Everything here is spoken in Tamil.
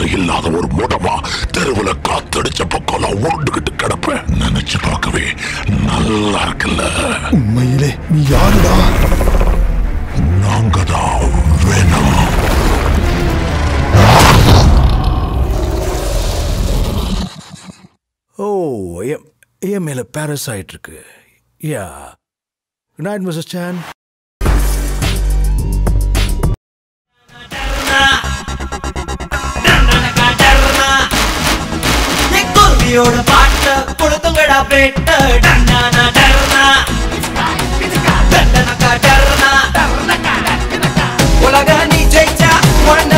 வேலை இல்லாத ஒரு முடமா தெருவுல காத்தடிச்ச பக்கம் நான் உருண்டுகிட்டு கிடப்பேன் நினைச்சு பார்க்கவே நல்லா இருக்குல்ல உண்மையிலே நீ யாருடா நாங்க தான் வேணும் ஓ என் என் மேல பேரசைட் இருக்கு யா குட் நைட் மிஸ்டர் சான் குருவியோட பாட்ட கொடுத்துங்கடா பேட்ட டன்னானா டர்னா டன்னனக்கா டர்னா உலக நீ ஜெயிச்சா உடனே